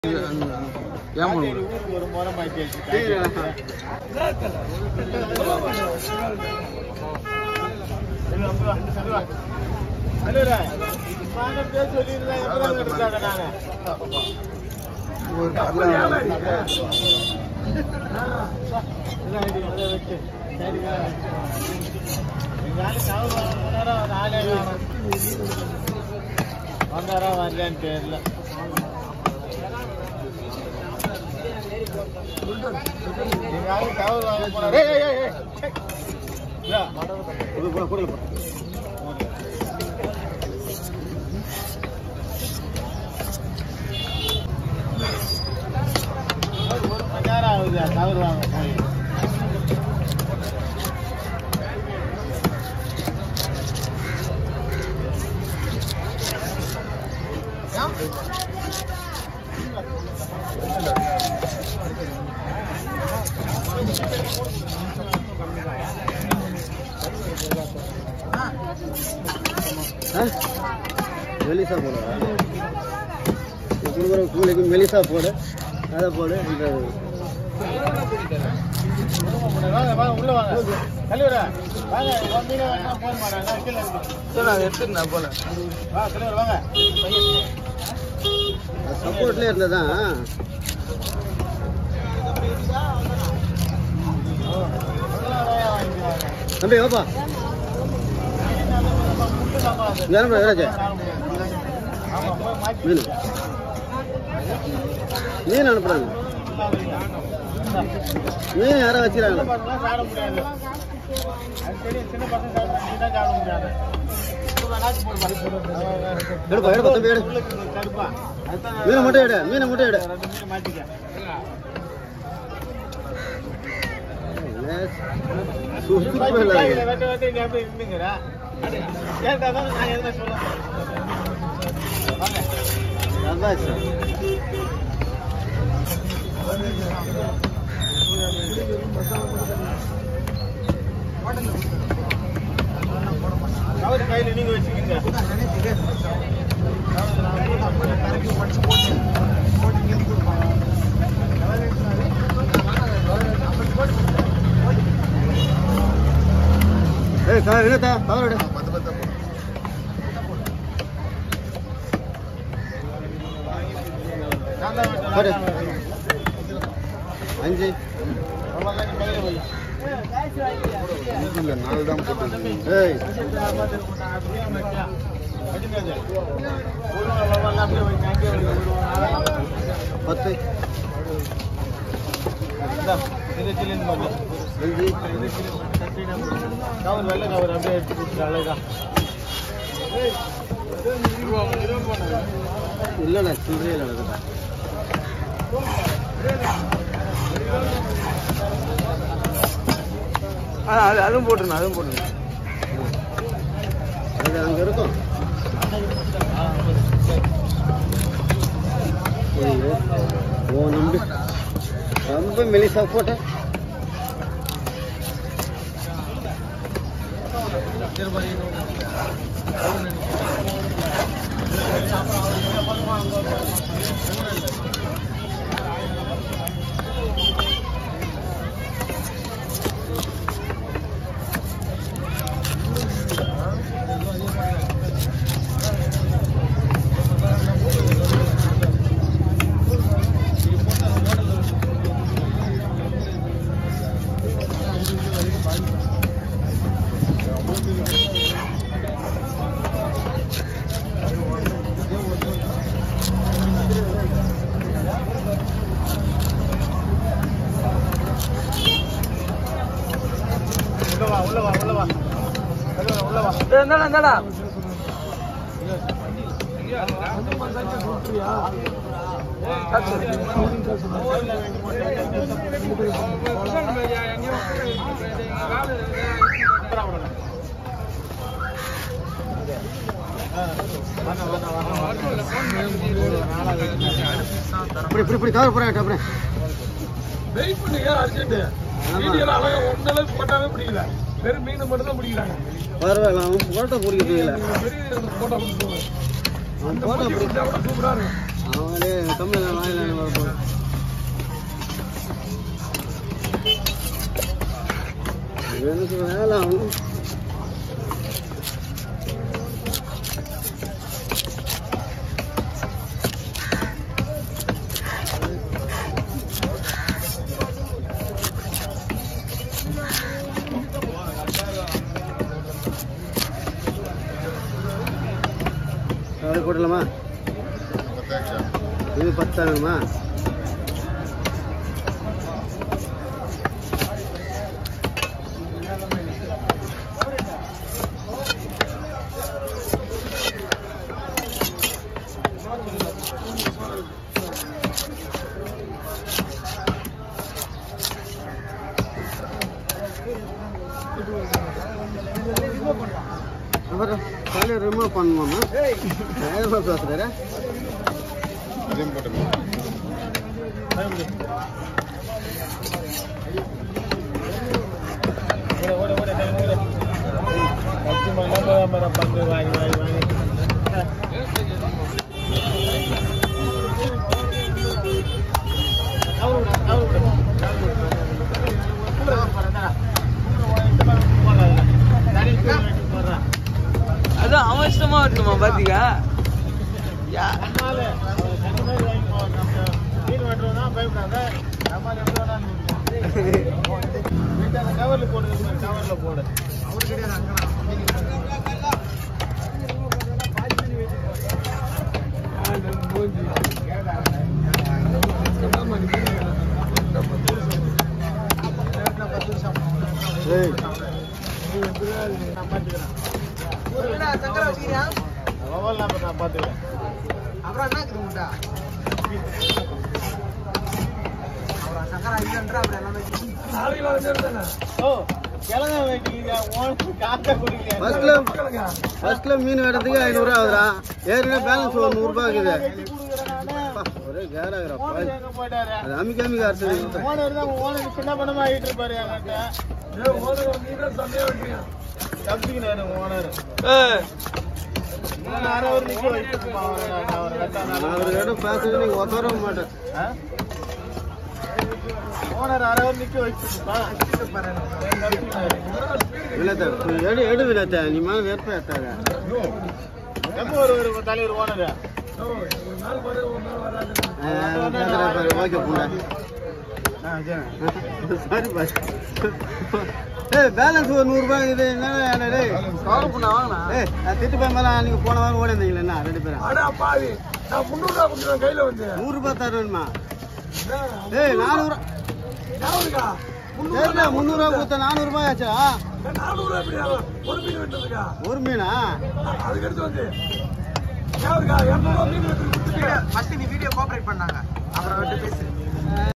ஏன் ஊருக்கு ஒரு முறை மாட்டி வந்தாரா வரலன்னு தெரியல எங்காவது தகவல் வாங்க போனா- ஏய், ஏய், ஏய், ஏய். இதா, குடு, குடு, குடு, குடு. ஒரு மணி நேரம் ஆகுது தகவல் வாங்க போய் மெலிசா போட கொடுக்குற கூலிக்கு மெலிசா போடு அதை போடு இந்த வாங்க வாங்க உள்ள வாங்க தலைவரா வாங்க உன் மீனை வேணா போன் மாட்டாங்க கீழே இருக்கு நான் எடுத்துருந்தேன் போல வா தலைவர் வாங்க சப்போர்ட்லேயே இருந்ததான் தம்பி வாப்பா யாரும் வீராஜா மீன் மீன் அனுப்புறாங்க மீன் யாரோ வச்சுக்கிறாங்க சாப்பிட முடியாது அது தெரியும் சின்ன பசங்க சாப்பிட சாப்பிட முடியாது எடுப்பா எடுப்பா தம்பி எடு கருப்பா மீனை மட்டும் எடு மீனை மட்டும் எடு ரெண்டு மீன் மாட்டிக்க சுத்தமே இல்லை வெட்ட வெட்ட இங்க எப்படி இருந்துங்கிறா கேட்டாதான் நான் எதுனா சொல்ல வாங்க அதான் சார் கவர் கையில நீங்க வச்சுக்கீங்க ஏய் சார் என்னத்தா கவர் எடு நான் தான் வெட்டுறேன், போடு. நான் தான் வெட்டுறேன். அஞ்சு அவ்வளவுதான் நீ கையில வை. இல்லை நாலு தான் போட்டு ஏய் அப்படியே வைக்க. வச்சுக்காத. விடுவாங்க, விடுவாங்க, அப்படியே வைங்க, அங்கேயே வைங்க, விடுவாங்க. பத்து இந்தா, இது சில்லுன்னு பண்ணு. அஞ்சு இது சில்லுன்னு பண்ணு. தட்டினா போதும். கவர் வெள்ளை கவர் அப்படியே எடுத்து கொடுத்துரு, அழகா. இல்லைண்ணா சில்லறையே இல்லை நடக்குதா அது அதுவும் போட்டுருணும் அதுவும் போட்டுருணும் அது அங்கே இருக்கும் ஐயோ ஓ நம்பி ரொம்ப மெலிசா போட்ட உள்ள வா உள்ள வா உள்ள வா தலைவரே, உள்ள வா என்னடா என்னடா இப்படி இப்படி இப்படி கவர் போறேன் அப்புறம் வெயிட் பண்ணுங்க அர்ஜென்ட் வீடியோல அழகா ஒன்னளவு போட்டாவே பிடிக்கல வெறும் மீன் மட்டும் தான் பிடிக்கிறாங்க பரவாயில்ல அவன் போட்டோ பிடிக்க தெரியல பெரிய போட்டோ கொடுத்துருவாங்க அவன் அந்த போட முட்டி அப்படி விட்டா கூட சூப்பரா இருக்கும் அவங்களே கம்மியில் வாங்கலாம் வரப்போ எனக்கு வேலை அவனு அப்படி போட்டலாமா இது பத்தாங்கம்மா அப்புறம் தலையை ரிமூவ் பண்ணுவோம்மா வேகமாக பேசுகிறாரு ஓட ஓட ஓட லட்சுமி நம்ம பங்கு வாங்கி வாங்கி வாங்கி அவரு அவரு போடுறான் அதான் அவன் இஷ்டமா வரட்டுமா பாத்தீங்க யா அதனால ஒரு தண்ணி மாதிரி வாங்கி போவோம். நம்ம மீன் வெட்டுறோம்னா பயப்படாத. நம்ம எப்படி வேணாலும் இருக்கலாம். வீட்டு அந்த கவர்ல போடு இந்த மாதிரி கவர்ல போடு அவரு கிடையாது அங்கதான் ஏய் நான் பாத்துக்கிறேன் மொபைல் நம்பர் நான் பாத்துக்கிறேன் அப்புறம் என்ன இருக்குது உண்டா அப்புறம் சக்கரை ஐயான்ற அப்புறம் எல்லாமே நாளைக்கு நாலு பேர் தானே ஓ கிழங்க வைக்கிறீங்க உனக்கு காக்கா குடிக்கலையா ஃபர்ஸ்ட்ல மக்களுங்க ஃபர்ஸ்ட்ல மீன் வெட்டுறதுக்கு ஐநூறுரூவா ஆகுதுடா ஏற்கனவே பேலன்ஸ் ஒரு நூறுரூபா இருக்குது வெட்டி கொடுக்குறேன் நானு. அப்பா, ஒரே கேராகிறப்பா ஓனர் எங்க போயிட்டாரு அது அமிக்க அமிக்க அரைச்சது ஓனர் தான் ஓனர் சின்ன பணமா ஆகிட்டு இருப்பாரு என்கிட்ட ஏ ஓனர் நீ தான் சண்டையா வெட்டுறீங்க தப்பிக்கிறாரு ஓனர் ஏய் நான் அரை ஒரு நிக்க வச்சிருப்பான் அவரை நான் அவரை வெட்டானாலும். நான் அவர்கிட்ட பேசுறது நீங்கள் ஒத்தர மாட்டேன் ஆ? ஓனர் அரை ஒரு நிக்க வச்சிருப்பான் தப்பிக்கிறாரு. வினத்த எடு எடு வினத்த நீ மேலே வெறுப்பா ஏத்தாத எப்போ ஒரு ஒரு தலைவர் ஓனர் ஓ, ஒரு நாள் வர ஒரு நாள் வராது ஓகே பூண்டா சாரி பாஸ் ஏய் பேலன்ஸ் ஒரு நூறுரூபா இது என்ன டேய் கவலை பண்ண வாங்கண்ணா ஏய் நான் திட்டு போய் மேலே நீங்கள் போன வாரம் ஓடி இருந்தீங்களா என்ன ரெண்டு பேரும் அடா பாவி நான் முந்நூறு ரூபா கொடுத்துருவேன் கையில வந்து நூறுரூபா தரணுமா என்ன? ஏய் நானூறு யாருக்கா முந்நூறு சரிண்ணா முந்நூறுரூவா கொடுத்த நானூறுரூபா ஆச்சா நானூறு ரூபா எப்படி ஆகும்? ஒரு மீன் வெட்டுறதுக்கா ஒரு மீனா அதுக்கு எடுத்து வந்து யாருக்கா இரநூறுவா மீன் வெட்டுறது கொடுத்துட்டு ஃபர்ஸ்ட் நீ வீடியோ கோஆபரேட் பண்ணாங்க அப்புறம் வந்து பேசு